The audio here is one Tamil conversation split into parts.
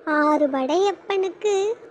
ஆறுபடையப்பனுக்கு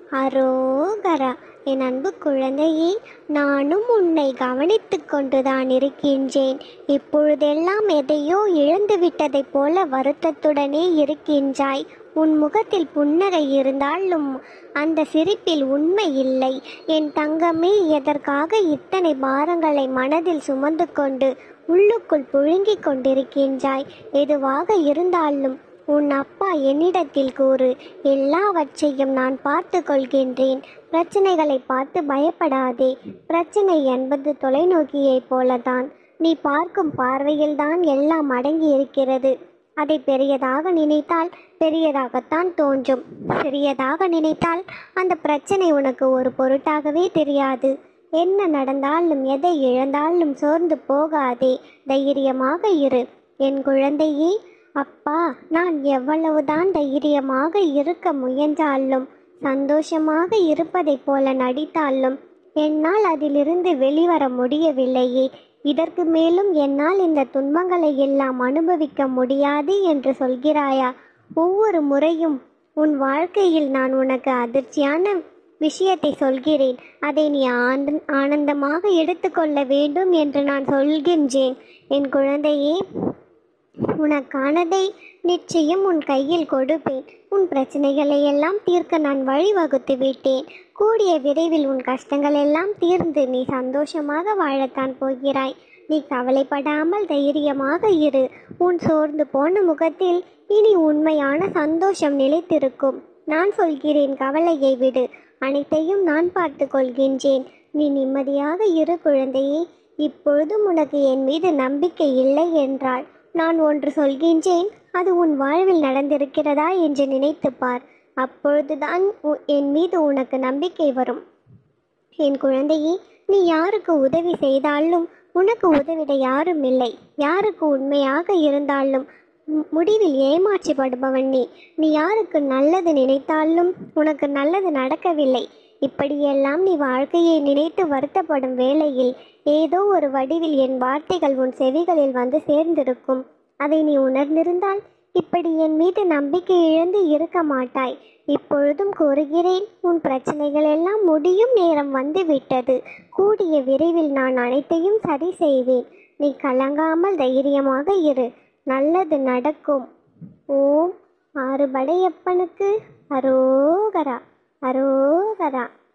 அரோகரா என் அன்பு குழந்தையே நானும் உன்னை கவனித்துக் கொண்டுதான் இருக்கின்றேன் இப்பொழுதெல்லாம் எதையோ இழந்து விட்டதைப் போல வருத்தத்துடனே இருக்கின்றாய் உன் முகத்தில் புன்னகை இருந்தாலும் அந்த சிரிப்பில் உண்மை இல்லை என் தங்கமே எதற்காக இத்தனை பாரங்களை மனதில் சுமந்து கொண்டு உள்ளுக்குள் புழுங்கிக் கொண்டிருக்கின்றாய் எதுவாக இருந்தாலும் உன் அப்பா என்னிடத்தில் கூறு எல்லாவற்றையும் நான் பார்த்து கொள்கின்றேன் பிரச்சனைகளை பார்த்து பயப்படாதே பிரச்சனை என்பது தொலைநோக்கியைப் போலதான் நீ பார்க்கும் பார்வையில்தான் எல்லாம் அடங்கி இருக்கிறது அதை பெரியதாக நினைத்தால் பெரியதாகத்தான் தோன்றும் சிறியதாக நினைத்தால் அந்த பிரச்சனை உனக்கு ஒரு பொருட்டாகவே தெரியாது என்ன நடந்தாலும் எதை இழந்தாலும் சோர்ந்து போகாதே தைரியமாக இரு என் குழந்தையே அப்பா நான் எவ்வளவுதான் தைரியமாக இருக்க முயன்றாலும் சந்தோஷமாக இருப்பதைப் போல நடித்தாலும் என்னால் அதிலிருந்து வெளிவர முடியவில்லையே இதற்கு மேலும் என்னால் இந்த துன்பங்களை எல்லாம் அனுபவிக்க முடியாது என்று சொல்கிறாயா ஒவ்வொரு முறையும் உன் வாழ்க்கையில் நான் உனக்கு அதிர்ச்சியான விஷயத்தை சொல்கிறேன் அதை நீ ஆனந்த ஆனந்தமாக எடுத்துக்கொள்ள வேண்டும் என்று நான் சொல்கின்றேன் என் குழந்தையே உனக்கானதை நிச்சயம் உன் கையில் கொடுப்பேன் உன் பிரச்சனைகளை எல்லாம் தீர்க்க நான் வழிவகுத்து விட்டேன் கூடிய விரைவில் உன் கஷ்டங்கள் எல்லாம் தீர்ந்து நீ சந்தோஷமாக வாழத்தான் போகிறாய் நீ கவலைப்படாமல் தைரியமாக இரு உன் சோர்ந்து போன முகத்தில் இனி உண்மையான சந்தோஷம் நிலைத்திருக்கும் நான் சொல்கிறேன் கவலையை விடு அனைத்தையும் நான் பார்த்து கொள்கின்றேன் நீ நிம்மதியாக இரு குழந்தையே இப்பொழுதும் உனக்கு என் மீது நம்பிக்கை இல்லை என்றால் நான் ஒன்று சொல்கின்றேன் அது உன் வாழ்வில் நடந்திருக்கிறதா என்று நினைத்துப் பார் அப்பொழுதுதான் உ- என் மீது உனக்கு நம்பிக்கை வரும் என் குழந்தையே நீ யாருக்கு உதவி செய்தாலும் உனக்கு உதவிட யாரும் இல்லை யாருக்கு உண்மையாக இருந்தாலும் மு- முடிவில் ஏமாற்றப்படுபவன் நீ நீ யாருக்கு நல்லது நினைத்தாலும் உனக்கு நல்லது நடக்கவில்லை இப்படியெல்லாம் நீ வாழ்க்கையை நினைத்து வருத்தப்படும் வேளையில் ஏதோ ஒரு வடிவில் என் வார்த்தைகள் உன் செவிகளில் வந்து சேர்ந்திருக்கும் அதை நீ உணர்ந்திருந்தால் இப்படி என் மீது நம்பிக்கை இழந்து இருக்க மாட்டாய் இப்பொழுதும் கூறுகிறேன் உன் பிரச்சனைகள் எல்லாம் முடியும் நேரம் வந்து விட்டது கூடிய விரைவில் நான் அனைத்தையும் சரி செய்வேன் நீ கலங்காமல் தைரியமாக இரு நல்லது நடக்கும் ஓம் ஆறுபடையப்பனுக்கு அரோகரா அரோகரா